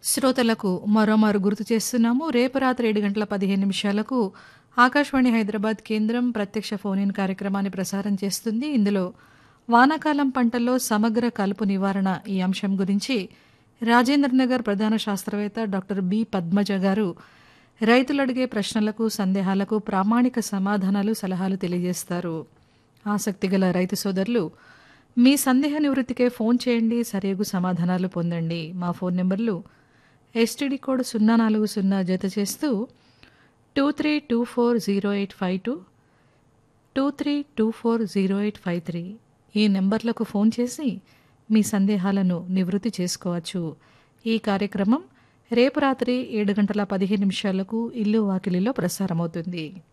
శ్రోతలకు మరోమారు గుర్తు చేస్తున్నాము రేపు రాత్రి ఏడు గంటల పదిహేను నిమిషాలకు ఆకాశవాణి హైదరాబాద్ కేంద్రం ప్రత్యక్ష ఫోన్ ఇన్ కార్యక్రమాన్ని ప్రసారం చేస్తుంది ఇందులో వానాకాలం పంటల్లో సమగ్ర కలుపు నివారణ ఈ అంశం గురించి రాజేంద్రనగర్ ప్రధాన శాస్త్రవేత్త డాక్టర్ బి పద్మజ గారు రైతులు అడిగే ప్రశ్నలకు సందేహాలకు ప్రామాణిక సమాధానాలు సలహాలు తెలియజేస్తారు ఆసక్తిగల రైతు సోదరులు మీ సందేహ నివృత్తికే ఫోన్ చేయండి సరియగు సమాధానాలు పొందండి మా ఫోన్ నెంబర్లు ఎస్టీడీ కోడ్ సున్నా నాలుగు సున్నా జత చేస్తూ two three two four zero eight five two two three two four zero eight five three ఈ నెంబర్లకు ఫోన్ చేసి మీ సందేహాలను నివృత్తి చేసుకోవచ్చు ఈ కార్యక్రమం రేపు రాత్రి ఏడు గంటల పదిహేను నిమిషాలకు ఇల్లు వాకిలిలో ప్రసారమవుతుంది